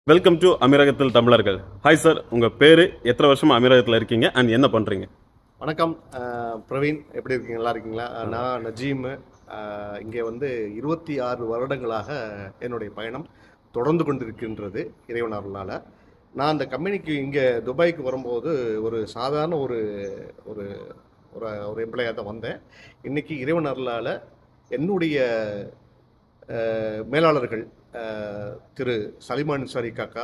welcome to அமீரகத்தில் தமிழர்கள் hi sir உங்கள் பேர் எத்தனை வருஷமா அமீரகத்தில் இருக்கீங்க அண்ட் என்ன பண்ணுறீங்க வணக்கம் அஹ், பிரவீன் எப்படி இருக்கீங்க நல்லா இருக்கீங்களா அஹ், நான் நஜீம் அஹ், இங்கே வந்து இருபத்தி ஆறு வருடங்களாக என்னுடைய பயணம் தொடர்ந்து கொண்டிருக்கின்றது இறைவன் அருளால் நான் அந்த கம்பெனிக்கு இங்கே துபாய்க்கு வரும்போது ஒரு சாதாரண ஒரு ஒரு ஒரு ஒரு எம்ப்ளாயாக தான் வந்தேன் இன்னைக்கு இறைவன் அருளால் என்னுடைய அஹ், மேலாளர்கள் அஹ், திரு சலிமான் சாரி காக்கா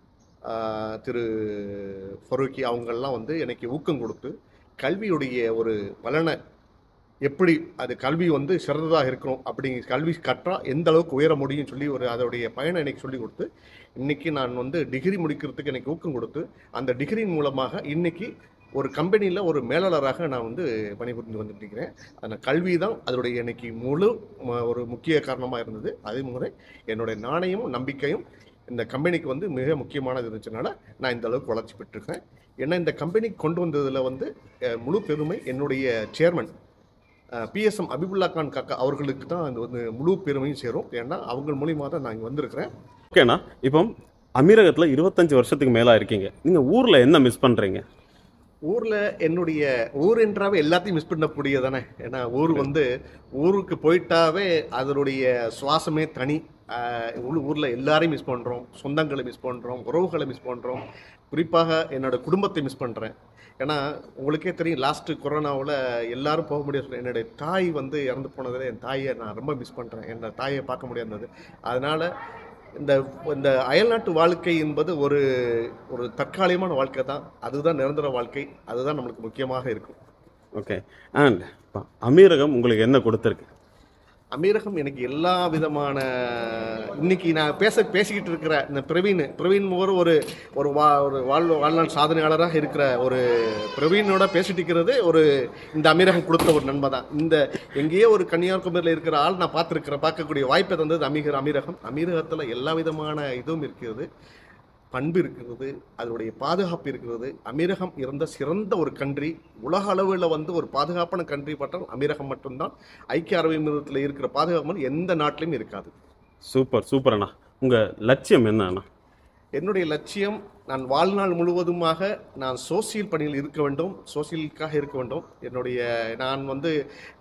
அஹ், திரு ஃபரூக்கி அவங்கெல்லாம் வந்து எனக்கு ஊக்கம் கொடுத்து கல்வியுடைய ஒரு பலனை எப்படி அது கல்வி வந்து சிறந்ததாக இருக்கணும் அப்படி கல்வி கற்றா எந்த அளவுக்கு உயர முடியும்னு சொல்லி ஒரு அதோடைய பயனை எனக்கு சொல்லி கொடுத்து இன்னைக்கு நான் வந்து டிகிரி முடிக்கிறதுக்கு எனக்கு ஊக்கம் கொடுத்து அந்த டிகிரியின் மூலமாக இன்னைக்கு ஒரு கம்பெனியில் ஒரு மேலாளராக நான் வந்து பணிபுரிந்து வந்துட்டு இருக்கிறேன் அந்த கல்வி தான் அதோடைய இன்னைக்கு முழு ம- ஒரு முக்கிய காரணமாக இருந்தது அதே முறை என்னுடைய நாணயமும் நம்பிக்கையும் இந்த கம்பெனிக்கு வந்து மிக முக்கியமானது இருந்துச்சுனால நான் இந்த அளவுக்கு வளர்ச்சி பெற்றிருக்கேன் ஏன்னா இந்த கம்பெனிக்கு கொண்டு வந்ததில் வந்து அஹ், முழு பெருமை என்னுடைய சேர்மன் பிஎஸ்எம் அபிபுல்லா கான் காக்கா அவர்களுக்கு தான் அந்த வந்து முழு பெருமையும் சேரும் ஏன்னா அவங்க மூலியமாக தான் நான் இங்கே வந்திருக்கிறேன் ஓகேண்ணா இப்போ அமீரகத்தில் இருபத்தஞ்சு வருஷத்துக்கு மேலே இருக்கீங்க நீங்கள் ஊரில் என்ன மிஸ் பண்ணுறீங்க ஊரில் என்னுடைய ஊர் என்றாவே எல்லாத்தையும் மிஸ் பண்ணக்கூடிய தானே ஏன்னா ஊர் வந்து ஊருக்கு போயிட்டாவே அதனுடைய சுவாசமே தனி ஆஹ் ஊ- ஊர்ல எல்லாரையும் மிஸ் பண்ணுறோம் சொந்தங்களை மிஸ் பண்ணுறோம் உறவுகளை மிஸ் பண்ணுறோம் குறிப்பாக என்னோட குடும்பத்தை மிஸ் பண்ணுறேன் ஏன்னா உங்களுக்கே தெரியும் லாஸ்ட்டு கொரோனாவில் எல்லாரும் போக முடியாது என்னுடைய தாய் வந்து இறந்து போனதில் என் தாயை நான் ரொம்ப மிஸ் பண்ணுறேன் என்னோட தாயை பார்க்க முடியாதது அதனால் இந்த இந்த அயல்நாட்டு வாழ்க்கை என்பது ஒரு ஒரு தற்காலிகமான வாழ்க்கை தான் அதுதான் நிரந்தர வாழ்க்கை அதுதான் நம்மளுக்கு முக்கியமாக இருக்கும் ஓகே அண்ட் இப்போ அமீரகம் உங்களுக்கு என்ன கொடுத்துருக்கு அமீரகம் எனக்கு எல்லா விதமான இன்னைக்கு நான் பேச பேசிக்கிட்டு இருக்கிற இந்த பிரவீன் பிரவீன் ஒரு ஒரு ஒரு வா ஒரு வாழ் வாழ்நாள் சாதனையாளராக இருக்கிற ஒரு பிரவீனோட பேசிட்டு இருக்கிறது ஒரு இந்த அமீரகம் கொடுத்த ஒரு நன்மை தான் இந்த எங்கேயோ ஒரு கன்னியாகுமரியில் இருக்கிற ஆள் நான் பார்த்துருக்கிறேன் பார்க்கக்கூடிய வாய்ப்பை தந்தது அமீகர் அமீரகம் அமீரகத்தில் எல்லா விதமான இதுவும் இருக்கிறது பண்பு இருக்கிறது அதனுடைய பாதுகாப்பு இருக்கிறது அமீரகம் இருந்த சிறந்த ஒரு கண்ட்ரி உலக அளவில் வந்து ஒரு பாதுகாப்பான கண்ட்ரி பட்டம் அமீரகம் மட்டும்தான் ஐக்கிய அரபு எமிரத்தில் இருக்கிற பாதுகாப்பு எந்த நாட்டிலையும் இருக்காது சூப்பர் சூப்பர் அண்ணா உங்கள் லட்சியம் என்ன அண்ணா என்னுடைய லட்சியம் நான் வாழ்நாள் முழுவதுமாக நான் சோசியல் பணியில் இருக்க வேண்டும் சோசியலுக்காக இருக்க வேண்டும் என்னுடைய நான் வந்து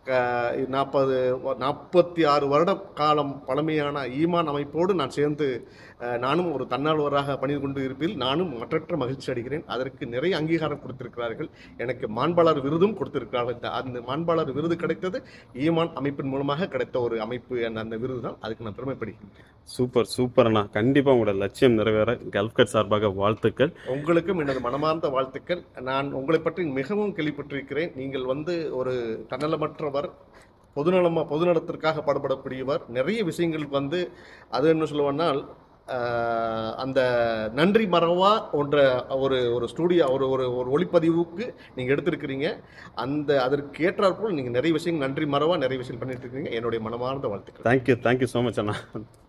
நாற்பது நாற்பத்தி ஆறு வருட காலம் பழமையான ஈமான் அமைப்போடு நான் சேர்ந்து அஹ், நானும் ஒரு தன்னார்வராக பணி கொண்டு இருப்பில் நானும் மற்றற்ற மகிழ்ச்சி அடைகிறேன் அதற்கு நிறைய அங்கீகாரம் கொடுத்திருக்கிறார்கள் எனக்கு மாண்பாளர் விருதும் கொடுத்திருக்கிறார்கள் இந்த அந்த மாண்பாளர் விருது கிடைத்தது ஈமான் அமைப்பின் மூலமாக கிடைத்த ஒரு அமைப்பு அந்த அந்த விருது தான் அதுக்கு நான் பெருமைப்படுகிறேன் சூப்பர் சூப்பர் அண்ணா கண்டிப்பாக உங்களோட லட்சியம் நிறைவேற கல்ஃப்கட் சார்பாக வாழ்த்துக்கள் உங்களுக்கும் எனது மனமார்ந்த வாழ்த்துக்கள் நான் உங்களை பற்றி மிகவும் கேள்விப்பட்டிருக்கிறேன் நீங்கள் வந்து ஒரு தன்னலமற்றவர் பொதுநலமா பொதுநலத்திற்காக பாடுபடக்கூடியவர் நிறைய விஷயங்கள் வந்து அது என்ன சொல்லுவேன்னால் ஆஹ், அந்த நன்றி மறவா ஒன்ற ஒரு ஒரு ஸ்டூடியோ ஒரு ஒரு ஒரு ஒளிப்பதிவுக்கு நீங்கள் எடுத்திருக்கிறீங்க அந்த அதற்கு ஏற்றாற்போல் நீங்கள் நிறைய விஷயங்கள் நன்றி மறவா நிறைய விஷயம் பண்ணிட்டு இருக்கீங்க என்னுடைய மனமார்ந்த வாழ்த்துக்கள் தேங்க்யூ தேங்க்யூ ஸோ மச் அண்ணா